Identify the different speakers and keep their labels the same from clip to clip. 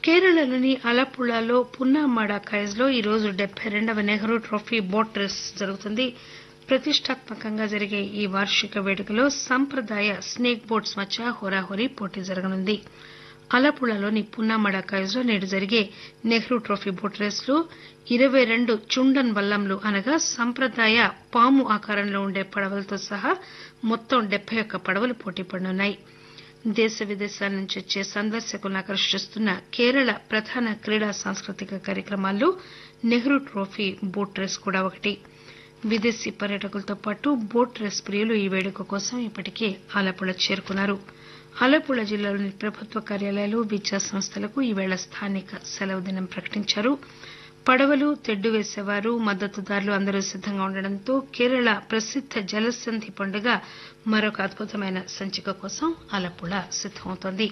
Speaker 1: కేరళలోని అలప్పుళాలో పున్నామాడ కాయజ్లో ఈరోజు డెబ్బై రెండవ నెహ్రూ ట్రోఫీ బోట్ రేస్ జరుగుతుంది ప్రతిష్టాత్మకంగా జరిగే ఈ వార్షిక వేడుకలో సంప్రదాయ స్నేక్ బోట్స్ మధ్య హోరాహోరీ పోటీ జరగనుంది అలప్పుళాలోని పున్నామడ కాయజ్లో నేడు జరిగే నెహ్రూ ట్రోఫీ బోట్ రేసులో ఇరవై రెండు చుండన్ వల్లంలు అనగా సంప్రదాయ పాము ఆకారంలో ఉండే పడవలతో సహా మొత్తం డెబ్బై ఒక్క పడవలు పోటీ పడనున్నాయి దేశ విదేశాల నుంచి వచ్చే సందర్శకులను ఆకర్షిస్తున్న కేరళ ప్రధాన క్రీడా సాంస్కృతిక కార్యక్రమాల్లో నెహ్రూ ట్రోఫీ బోట్ రేస్ కూడా ఒకటి విదేశీ పర్యాటకులతో పాటు బోట్ రేస్ ప్రియులు ఈ వేడుక కోసం ఇప్పటికే ఆలపుళ చేరుకున్నారు ఆలపుళ జిల్లాలోని ప్రభుత్వ కార్యాలయాలు విద్యా సంస్థలకు ఈవేళ స్థానిక సెలవు దినం ప్రకటించారు పడవలు తెడ్డు వేసేవారు మద్దతుదారులు అందరూ సిద్దంగా ఉండడంతో కేరళ ప్రసిద్ద జలసంధి పండుగ మరొక అద్భుతమైన సంచిక కోసం ఆలపుళ సిద్దమవుతోంది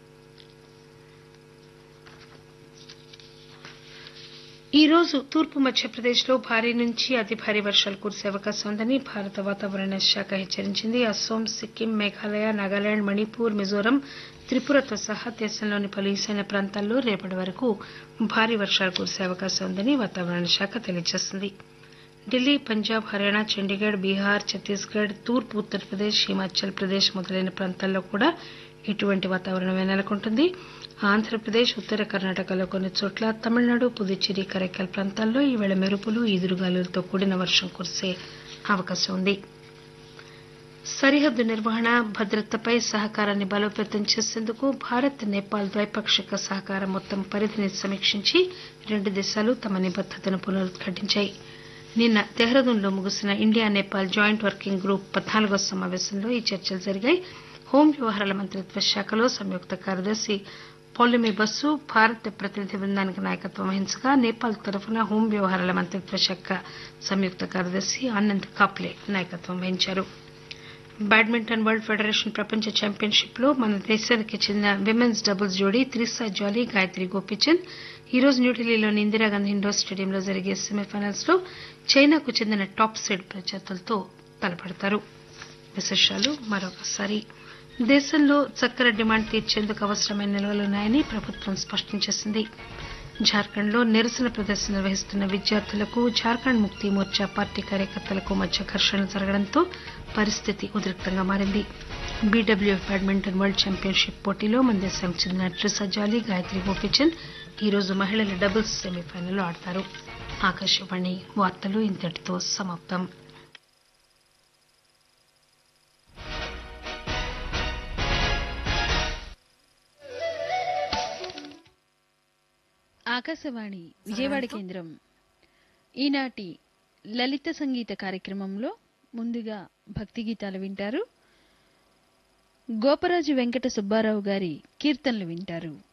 Speaker 1: ఈ రోజు తూర్పు మధ్యప్రదేశ్ లో భారీ నుంచి అతి భారీ వర్షాలు కురిసే అవకాశం ఉందని భారత వాతావరణ శాఖ హెచ్చరించింది అస్సోం సిక్కిం మేఘాలయ నాగాలాండ్ మణిపూర్ మిజోరం త్రిపురతో సహా దేశంలోని పలు ఈశాన్య ప్రాంతాల్లో రేపటి వరకు భారీ వర్షాలు కురిసే అవకాశం ఉందని వాతావరణ శాఖ తెలియజేసింది ఢిల్లీ పంజాబ్ హర్యానా చండీగఢ్ బీహార్ ఛత్తీస్గఢ్ తూర్పు ఉత్తరప్రదేశ్ హిమాచల్ ప్రదేశ్ మొదలైన ప్రాంతాల్లో కూడా ఇటువంటి వాతావరణమే నెలకొంటుంది ఆంధ్రప్రదేశ్ ఉత్తర కర్ణాటకలో కొన్ని చోట్ల తమిళనాడు పుదుచ్చేరి కరైకల్ ప్రాంతాల్లో ఈవేళ మెరుపులు ఈదురుగాలులతో కూడిన వర్షం కురిసే అవకాశం ఉంది సరిహద్దు నిర్వహణ భద్రతపై సహకారాన్ని బలోపేతం చేసేందుకు భారత్ నేపాల్ ద్వైపాక్షిక సహకారం మొత్తం పరిధిని సమీక్షించి రెండు దేశాలు తమ నిబద్దతను పునరుద్ఘాటించాయి నిన్న దెహ్రాదూన్లో ముగిసిన India Nepal joint working group పద్నాలుగో సమావేశంలో ఈ చర్చలు జరిగాయి హోం వ్యవహారాల మంత్రిత్వ శాఖలో సంయుక్త కార్యదర్శి పౌలమి బస్సు భారత ప్రతినిధి బృందానికి నాయకత్వం వహించగా నేపాల్ తరఫున హోం వ్యవహారాల మంత్రిత్వ శాఖ సంయుక్త కార్యదర్శి ఆనంద్ కాప్లే నాయకత్వం వహించారు బ్యాడ్మింటన్ వరల్డ్ ఫెడరేషన్ ప్రపంచ ఛాంపియన్షిప్ లో మన దేశానికి చెందిన విమెన్స్ డబుల్స్ జోడీ త్రిసా జాలీ గాయత్రి గోపీచంద్ ఈరోజు న్యూఢిల్లీలోని ఇందిరాగాంధీ ఇండోర్ స్టేడియంలో జరిగే సెమీఫైనల్స్ లో చైనాకు చెందిన టాప్ సీడ్ ప్రత్యర్థులతో తలపడతారు విశేషాలు మరొకసారి దేశంలో చక్కెర డిమాండ్ తీర్చేందుకు అవసరమైన నిల్వలున్నాయని ప్రభుత్వం స్పష్టం చేసింది జార్ఖండ్ లో నిరసన ప్రదర్శన నిర్వహిస్తున్న విద్యార్థులకు జార్ఖండ్ ముక్తి మోర్చా పార్టీ కార్యకర్తలకు మధ్య ఘర్షణలు జరగడంతో పరిస్థితి ఉద్రిక్తంగా మారింది బీడబ్ల్యూఎఫ్ బ్యాడ్మింటన్ వరల్డ్ ఛాంపియన్షిప్ పోటీలో మన దేశానికి చెందిన ట్రిసా జాలీ గాయత్రి గోపీచంద్ ఈరోజు మహిళల డబుల్స్ సెమీఫైనల్లో ఆడతారు ఆకాశవాణి వార్తలు ఇంతటితో సమాప్తం
Speaker 2: ఆకాశవాణి విజయవాడ కేంద్రం ఈనాటి లలిత సంగీత కార్యక్రమంలో ముందుగా భక్తి గీతాలు వింటారు గోపరాజు వెంకట సుబ్బారావు గారి కీర్తనలు వింటారు